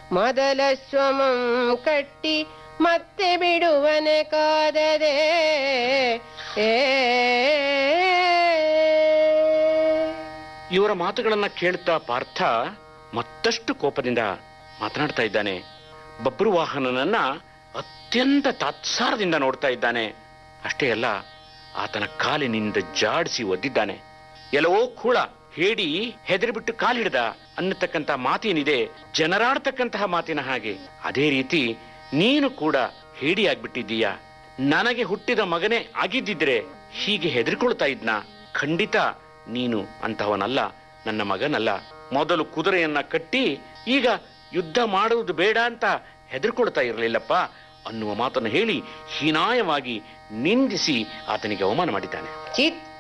ಮೊದಲ ಸ್ವಮಂ ಕಟ್ಟಿ ಮತ್ತೆ ಬಿಡುವನೆ ಕಾದದೆ ಏ ಇವರ ಮಾತುಗಳನ್ನ ಕೇಳ್ತಾ ಪಾರ್ಥ ಮತ್ತಷ್ಟು ಕೋಪದಿಂದ ಮಾತನಾಡ್ತಾ ಇದ್ದಾನೆ ಬಬ್ರುವಾಹನನನ್ನ ಅತ್ಯಂತ ತಾತ್ಸಾರದಿಂದ ನೋಡ್ತಾ ಇದ್ದಾನೆ ಅಷ್ಟೇ ಅಲ್ಲ ಆತನ ಕಾಲಿನಿಂದ ಜಾಡಿಸಿ ಒದ್ದಿದ್ದಾನೆ ಎಲ್ಲವೋ ಕೂಳ ಹೇಡಿ ಹೆದರಿಬಿಟ್ಟು ಕಾಲಿಡ್ದ ಅನ್ನತಕ್ಕಂತ ಮಾತೇನಿದೆ ಜನರಾಡ್ತಕ್ಕಂತಹ ಮಾತಿನ ಹಾಗೆ ಅದೇ ರೀತಿ ನೀನು ಕೂಡ ಹೇಡಿಯಾಗ್ಬಿಟ್ಟಿದ್ದೀಯ ನನಗೆ ಹುಟ್ಟಿದ ಮಗನೇ ಆಗಿದ್ದಿದ್ರೆ ಹೀಗೆ ಹೆದರಿಕೊಳ್ತಾ ಇದ್ನ ಖಂಡಿತ ನೀನು ಅಂತಹವನಲ್ಲ ನನ್ನ ಮಗನಲ್ಲ ಮೊದಲು ಕುದುರೆಯನ್ನ ಕಟ್ಟಿ ಈಗ ಯುದ್ಧ ಮಾಡುವುದು ಬೇಡ ಅಂತ ಹೆದರ್ಕೊಳ್ತಾ ಇರಲಿಲ್ಲಪ್ಪ ಅನ್ನುವ ಮಾತನ್ನು ಹೇಳಿ ಹೀನಾಯವಾಗಿ ನಿಂದಿಸಿ ಆತನಿಗೆ ಅವಮಾನ ಮಾಡಿದ್ದಾನೆ ಚಿತ್